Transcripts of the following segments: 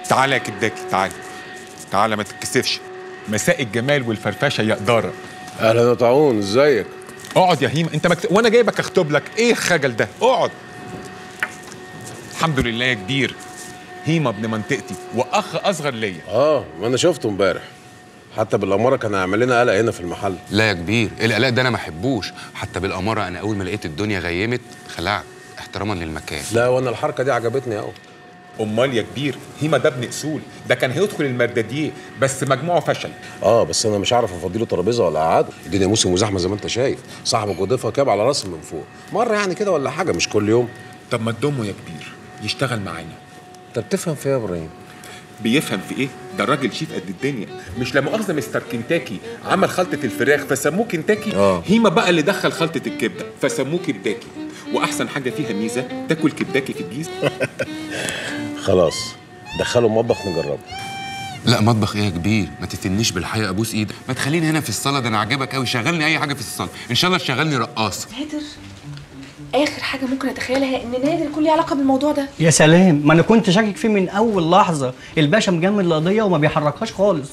تعالى يا كداكي تعالى تعالى ما تتكسفش مساء الجمال والفرفشه يا قداره اهلا يا طاعون ازيك اقعد يا هيما انت مكت... وانا جايبك اخطب لك ايه الخجل ده اقعد الحمد لله يا كبير هيما ابن منطقتي واخ اصغر ليا اه ما انا شفته امبارح حتى بالاماره كان هيعمل لنا قلق هنا في المحل لا يا كبير القلق ده انا ما احبوش حتى بالاماره انا اول ما لقيت الدنيا غيمت خلعت احتراما للمكان لا وانا الحركه دي عجبتني قوي امال يا كبير هيما ده ابن اصول ده كان هيدخل المرداديه بس مجموعه فشل اه بس انا مش عارف افضيله ترابيزه ولا اقعده الدنيا موسم وزحمه زي ما انت شايف صاحبك وضيفها كاب على راسي من فوق مره يعني كده ولا حاجه مش كل يوم طب ما تضمه يا كبير يشتغل معانا انت بتفهم في ايه يا ابراهيم بيفهم في ايه ده الراجل شيف قد الدنيا مش لا مؤاخذه مستر كنتاكي عمل خلطه الفراخ فسموه كنتاكي آه. هيما بقى اللي دخل خلطه الكبده فسموه كبداكي واحسن حاجه فيها ميزه تاكل كبداكي في الجيز خلاص دخله المطبخ نجربه لا مطبخ ايه يا كبير ما تتنيش بالحقيقه ابوس ايدك ما تخليني هنا في الصاله ده انا عاجبك قوي شغلني اي حاجه في الصاله ان شاء الله تشغلني رقاصه نادر اخر حاجه ممكن اتخيلها ان نادر يكون ليه علاقه بالموضوع ده يا سلام ما انا كنت شاكك فيه من اول لحظه الباشا مجمد القضيه وما بيحركهاش خالص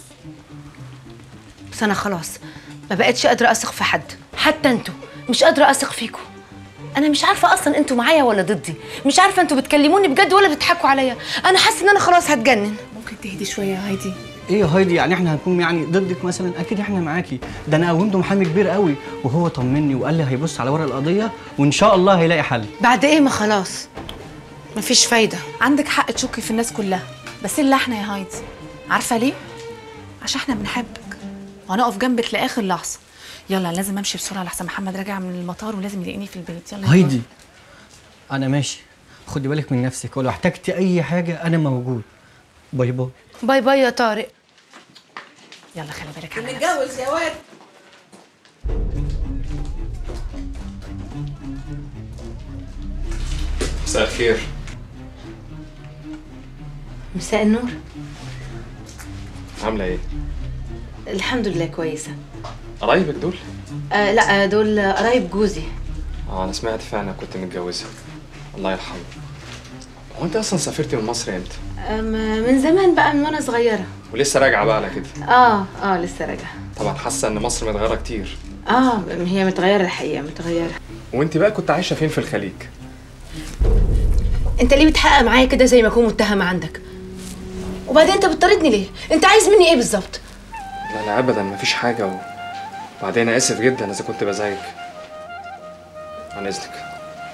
بس انا خلاص ما بقتش قادره اثق في حد حتى انتوا مش قادره اثق فيكم انا مش عارفه اصلا انتوا معايا ولا ضدي مش عارفه انتوا بتكلموني بجد ولا بتضحكوا عليا انا حاسه ان انا خلاص هتجنن ممكن تهدي شويه يا هايدي ايه يا هايدي يعني احنا هنكون يعني ضدك مثلا اكيد احنا معاكي ده انا قومته محامي كبير قوي وهو طمني وقال لي هيبص على ورق القضيه وان شاء الله هيلاقي حل بعد ايه ما خلاص مفيش فايده عندك حق تشكي في الناس كلها بس الا احنا يا هايدي عارفه ليه عشان احنا بنحبك وهنقف جنبك لاخر لحظه يلا لازم امشي بسرعه لحسن محمد راجع من المطار ولازم يلاقيني في البيت يلا يا هايدي انا ماشي خدي بالك من نفسك ولو احتجتي اي حاجه انا موجود باي باي باي باي يا طارق يلا خلي بالك على نفسك نتجوز يا واد مساء الخير مساء النور عاملة ايه؟ الحمد لله كويسه قرايبك دول؟ آه لا آه، دول قرايب جوزي اه انا سمعت فعلا كنت متجوزة الله يرحمه هو انت اصلا سافرتي من مصر امتى؟ آه م- من زمان بقى من وانا صغيره ولسه راجعة بقى على كده اه اه لسه راجعه طبعا حاسة ان مصر متغيرة كتير اه هي متغيره الحقيقه متغيره وانت بقى كنت عايشة فين في الخليج؟ انت ليه بتحقق معايا كده زي ما اكون متهمه عندك وبعدين انت بتطاردني ليه انت عايز مني ايه بالظبط لا لا ابدا مفيش حاجة و... وبعدين انا اسف جدا اذا كنت بزعجك عن اذنك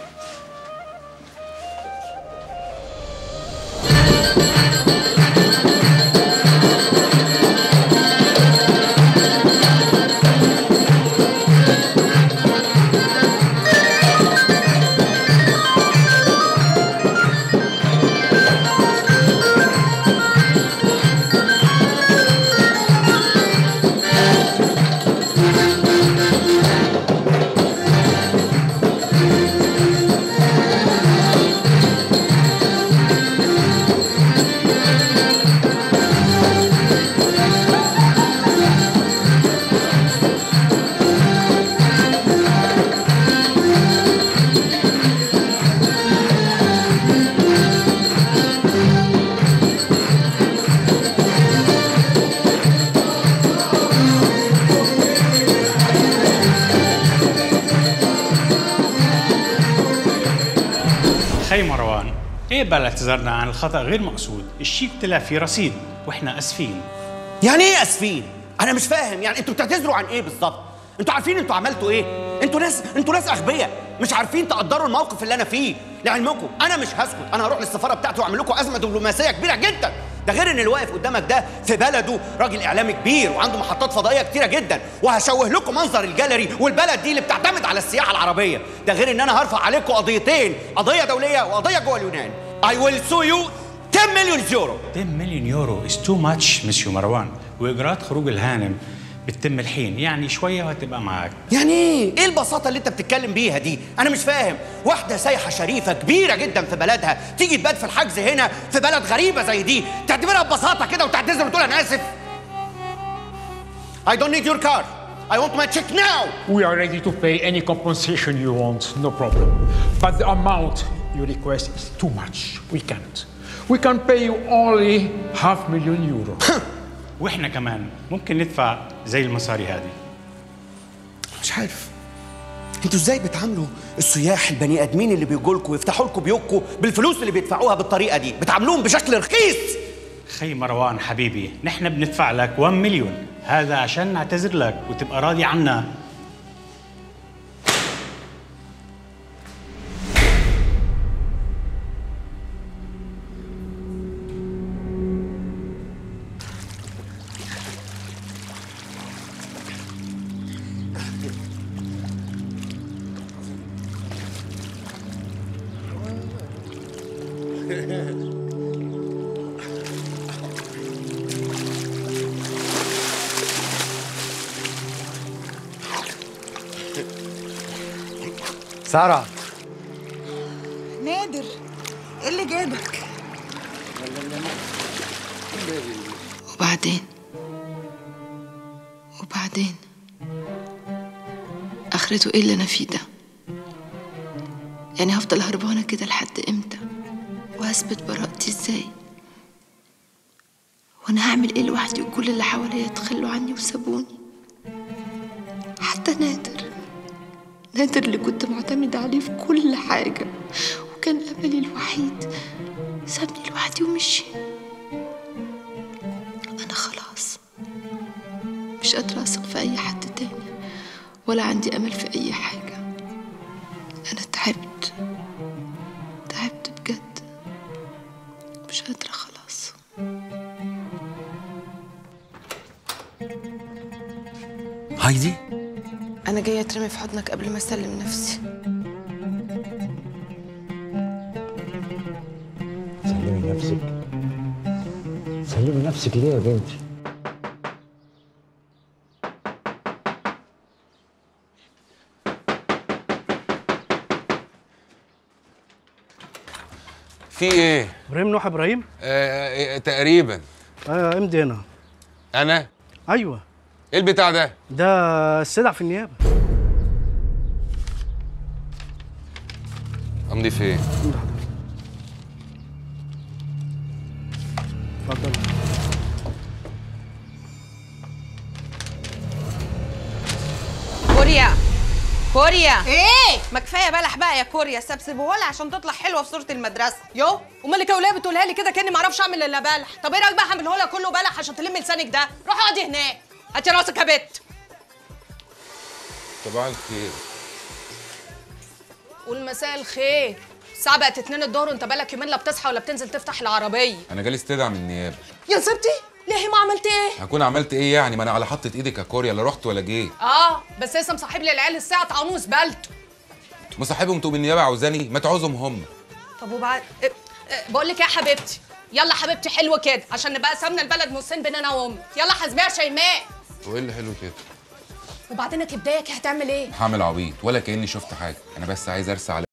خي مروان اقبل اعتذارنا عن الخطأ غير مقصود الشيك طلع فيه رصيد واحنا اسفين يعني ايه اسفين؟ انا مش فاهم يعني انتوا بتعتذروا عن ايه بالظبط؟ انتوا عارفين انتوا عملتوا ايه؟ انتوا ناس انتوا ناس اغبياء مش عارفين تقدروا الموقف اللي انا فيه لعلمكم انا مش هسكت انا هروح للسفاره بتاعتي واعمل لكم ازمه دبلوماسيه كبيره جدا ده غير ان اللي واقف قدامك ده في بلده راجل اعلامي كبير وعنده محطات فضائيه كتيره جدا وهشوه لكم منظر الجاليري والبلد دي اللي بتعتمد على السياحه العربيه ده غير ان انا هرفع عليكم قضيتين قضيه دوليه وقضيه جوه اليونان I will sue you 10 مليون يورو 10 مليون يورو از تو ماتش مسيو مروان واجراءات خروج الهانم بتتم الحين يعني شويه وهتبقى معاك يعني ايه؟ ايه البساطة اللي انت بتتكلم بيها دي؟ أنا مش فاهم، واحدة سايحة شريفة كبيرة جدا في بلدها، تيجي تبات في الحجز هنا في بلد غريبة زي دي، تعتبرها ببساطة كده وتعتذر وتقول أنا آسف؟ I don't need your car. I want my check now. We are ready to pay any compensation you want, no problem. But the amount you request is too much. We can't. we can pay you only half million euro. واحنا كمان ممكن ندفع زي المصاري هذه مش عارف انتوا ازاي بتعاملوا السياح البني ادمين اللي بيجوا لكم ويفتحوا لكم بيوتكم بالفلوس اللي بيدفعوها بالطريقه دي بتعاملوهم بشكل رخيص خي مروان حبيبي نحن بندفع لك 1 مليون هذا عشان نعتذر لك وتبقى راضي عنا ساره نادر ايه اللي جابك وبعدين وبعدين اخرته ايه اللي انا فيه ده يعني هفضل هربانه كده لحد امتى وهثبت براءتي ازاي وانا هعمل ايه لوحدي وكل اللي حواليا تخلوا عني وسابوني حتى نادر نادر اللي كنت معتمدة عليه في كل حاجة وكان أملي الوحيد سابني لوحدي ومشي أنا خلاص مش قادرة أثق في أي حد تاني ولا عندي أمل في أي حاجة أنا تعبت تعبت بجد مش قادرة خلاص هايدي أنا جاية أترمي في حضنك قبل ما أسلم نفسي سلمي نفسك سلمي نفسك ليه يا بنتي في ايه؟ ابراهيم نوح ابراهيم آه آه، تقريبا ايوه امضي هنا انا ايوه ايه البتاع ده؟ ده السلع في النيابه امضي فين؟ اتفضل كوريا كوريا ايه ما كفايه بلح بقى يا كوريا سبسبوها لي عشان تطلع حلوه في صوره المدرسه يو ومالك يا وليه بتقولها لي كده كاني ما اعرفش اعمل الا بلح طب ايه رايك بقى اعمله لك كله بلح عشان تلمي لسانك ده روحي اقعدي هناك هاتي راسك يا بت طبعا الخير قول مساء الخير الساعه بقت 2 الظهر وانت بقالك يومين لا بتصحى ولا بتنزل تفتح العربيه انا جالي استدعاء من النيابه يا نصيبتي ليه ما عملت ايه هكون عملت ايه يعني ما انا على حطة ايدك يا كوريا لا رحت ولا جيت اه بس لسه مصاحب لي العيال الساعه طعموس بلته مصاحبهم تقوم النيابه عاوزاني ما تعوزهم هم طب وبعد إيه، إيه، بقول لك إيه يا حبيبتي يلا حبيبتي حلو كده عشان نبقى سمنا البلد نصين بين انا وامك يلا حاسبيها يا شيماء وايه اللي حلو كده وبعدين يا كبدايك هتعمل ايه هعمل عبيط ولا كاني شفت حاجه انا بس عايز ارسى على